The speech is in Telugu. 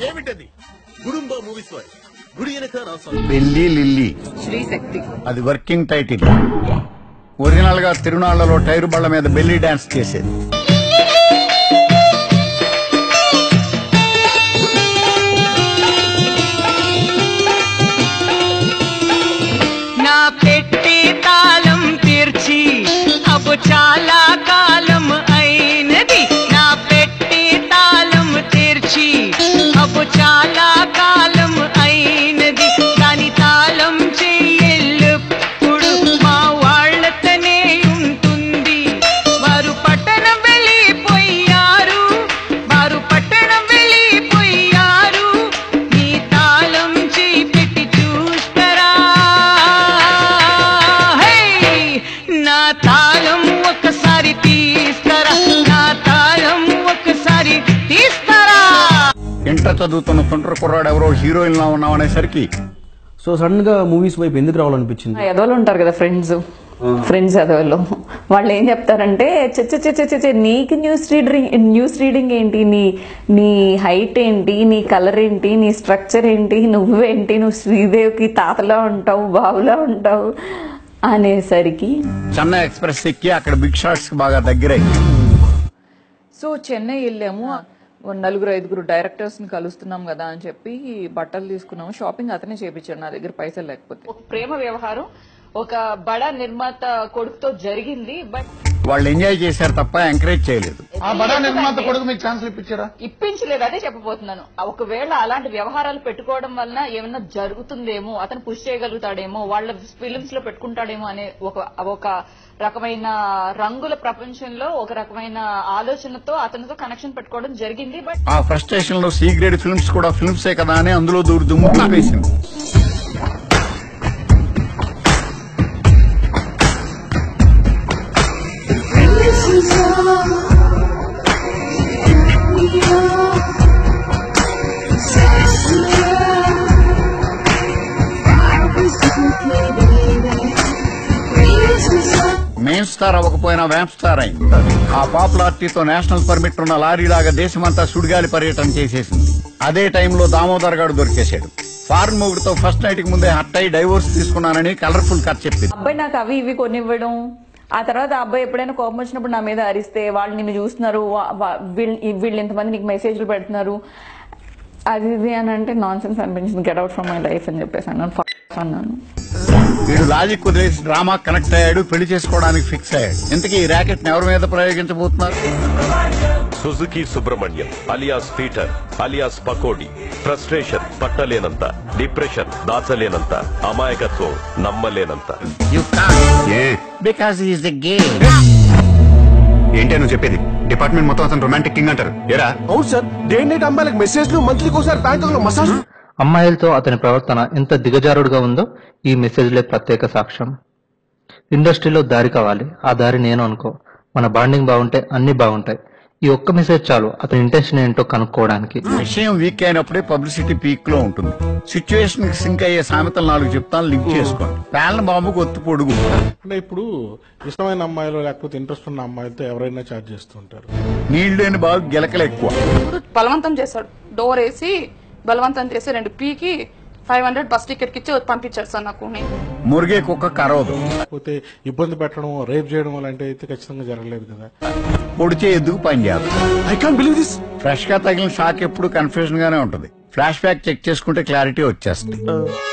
ఏమిటది గుడుంబ మూవీస్ వారి గుడి వెనక నా సొంత పెళ్లి లిల్లీ శ్రీశక్తి అది వర్కింగ్ టైటిల్ ఒరిజినల్ గా తిరునాళ్లలో టైరు బళ్ళ మీద బెల్లీ డాన్స్ చేసేది నా పెట్టి తాళం తీర్చి అప్పు చాలా కాలం అయినది నా పెట్టి తాళం తీర్చి అప్పు చాలా కాలం అయినది దాని తాళం చెయ్యెల్లప్పుడు మా వాళ్ళతనే ఉంటుంది వారు పట్టణం వెళ్ళిపోయారు వారు పట్టణం వెళ్ళిపోయారు నీ తాళం చేయి పెట్టి చూస్తారా హే! నా తాళం ఒక్కసారి తీస్తారా నా తాళం ఒక్కసారి తీస్తారా ఇంటర్ చదువుతున్న సొంటర్ కుర్రాడు ఎవరో హీరోయిన్ లా ఉన్నాం అనేసరికి సో సడన్ గా మూవీస్ వైపు ఎందుకు రావాలనిపించింది ఎదవలు ఉంటారు కదా ఫ్రెండ్స్ ఫ్రెండ్స్ ఎదవలు వాళ్ళు ఏం చెప్తారంటే చచ్చ చచ్చ చచ్చ నీకు న్యూస్ రీడింగ్ న్యూస్ రీడింగ్ ఏంటి నీ నీ హైట్ ఏంటి నీ కలర్ ఏంటి నీ స్ట్రక్చర్ ఏంటి నువ్వేంటి నువ్వు శ్రీదేవికి తాతలా ఉంటావు బావులా ఉంటావు అనేసరికి చెన్నై ఎక్స్ప్రెస్ ఎక్కి అక్కడ బిగ్ షాట్స్ కి బాగా దగ్గరై సో చెన్నై వెళ్ళాము ఓ నలుగురు ఐదుగురు డైరెక్టర్స్ ని కలుస్తున్నాం కదా అని చెప్పి బట్టలు తీసుకున్నాము షాపింగ్ అతనే చేపించాడు నా దగ్గర పైసలు లేకపోతే ఒక ప్రేమ వ్యవహారం ఒక బడా నిర్మాత కొడుకుతో జరిగింది బట్ వాళ్ళు ఎంజాయ్ చేశారు తప్ప ఎంకరేజ్ చేయలేదు ఆ బడా నిర్మాత కొడుకు మీకు ఛాన్స్ ఇప్పించారా ఇప్పించలేదు అదే చెప్పబోతున్నాను ఒకవేళ అలాంటి వ్యవహారాలు పెట్టుకోవడం వలన ఏమైనా జరుగుతుందేమో అతను పుష్ చేయగలుగుతాడేమో వాళ్ళ ఫిలిమ్స్ లో పెట్టుకుంటాడేమో అనే ఒక ఒక రకమైన రంగుల ప్రపంచంలో ఒక రకమైన ఆలోచనతో అతనితో కనెక్షన్ పెట్టుకోవడం జరిగింది బట్ ఆ ఫ్రస్ట్రేషన్ లో సి గ్రేడ్ ఫిల్మ్స్ కూడా ఫిల్మ్సే కదా అని అందులో దూరు దుమ్ము వేసింది మెయిన్ స్టార్ అవ్వకపోయినా వ్యాంప్ స్టార్ అయింది ఆ పాపులారిటీతో నేషనల్ పర్మిట్ ఉన్న లారీ లాగా దేశమంతా సుడిగాలి పర్యటన చేసేసింది అదే టైంలో దామోదర్ గారు దొరికేశాడు ఫారెన్ మూవితో ఫస్ట్ నైట్ కి ముందే హట్ అయి డైవోర్స్ తీసుకున్నానని కలర్ఫుల్ కట్ చెప్పింది అబ్బాయి నాకు అవి ఇవి కొనివ్వడం ఆ తర్వాత ఆ అబ్బాయి ఎప్పుడైనా కోపం వచ్చినప్పుడు నా మీద అరిస్తే వాళ్ళు నిన్ను చూస్తున్నారు వా- వా- వీళ్ళు వీళ్ళు ఇంతమంది నీకు మెసేజ్లు పెడుతున్నారు అది ఇది అని అంటే నాన్ సెన్స్ అనిపించింది get out from my life అని చెప్పేసి అన్నాను "F- అన్నాను వీడు లాజిక్ వదిలేసి డ్రామా కనెక్ట్ అయ్యాడు పెళ్లి చేసుకోవడానికి ఫిక్స్ అయ్యాడు ఇంతకీ ఈ ర్యాకెట్ ఎవరి మీద ప్రయోగించబోతున్నారు Suzuki Subrahmanyam alias Peter alias pakodi frustration పట్టలేనంత డిప్రెషన్ దాచలేనంత అమాయకత్వం నమ్మలేనంత you because is the game ఏంటి నువ్వు చెప్పేది డిపార్ట్మెంట్ మొత్తం అతను రొమాంటిక్ కింగ్ అంటారు ఎరా అవును సార్ డే నైట్ అమ్మాయిలకు మెసేజ్లు మంత్లీకి ఒకసారి బ్యాంకులో మసాజ్ అమ్మాయిలతో అతని ప్రవర్తన ఎంత దిగజారుడుగా ఉందో ఈ మెసేజ్లే ప్రత్యేక సాక్ష్యం ఇండస్ట్రీలో దారి కావాలి ఆ దారి నేను అనుకో మన బాండింగ్ బాగుంటే అన్ని బాగుంటాయి ఈ ఒక్క మెసేజ్ చాలు అతని ఇంటెన్షన్ ఏంటో కనుక్కోవడానికి విషయం వీక్ అయినప్పుడే పబ్లిసిటీ పీక్ లో ఉంటుంది సిచ్యువేషన్ కి సింక్ అయ్యే సామెతలు నాలుగు చెప్తాను లింక్ చేసుకోండి పేలన బాంబుకు ఒత్తు పొడుగు అంటే ఇప్పుడు ఇష్టమైన అమ్మాయిలు లేకపోతే ఇంట్రెస్ట్ ఉన్న అమ్మాయిలతో ఎవరైనా చార్జ్ చేస్తుంటారు నీళ్లు లేని బాబు గిలకలు ఎక్కువ బలవంతం చేశాడు డోర్ వేసి బలవంతం చేసి రెండు పీకి ఫైవ్ హండ్రెడ్ బస్ టికెట్ ఇచ్చి పంపించాడు సార్ నాకు మురిగే కుక్క కరవదు లేకపోతే ఇబ్బంది పెట్టడం రేప్ చేయడం అలాంటివి అయితే ఖచ్చితంగా జరగలేదు కదా పొడిచే ఎద్దుకు పని చేయాలి I can believe this fresh గా తగిలిన షాక్ ఎప్పుడు కన్ఫ్యూజన్ గానే ఉంటుంది ఫ్లాష్ బ్యాక్ చెక్ చేసుకుంటే క్లారిటీ వచ్చేస్తుంది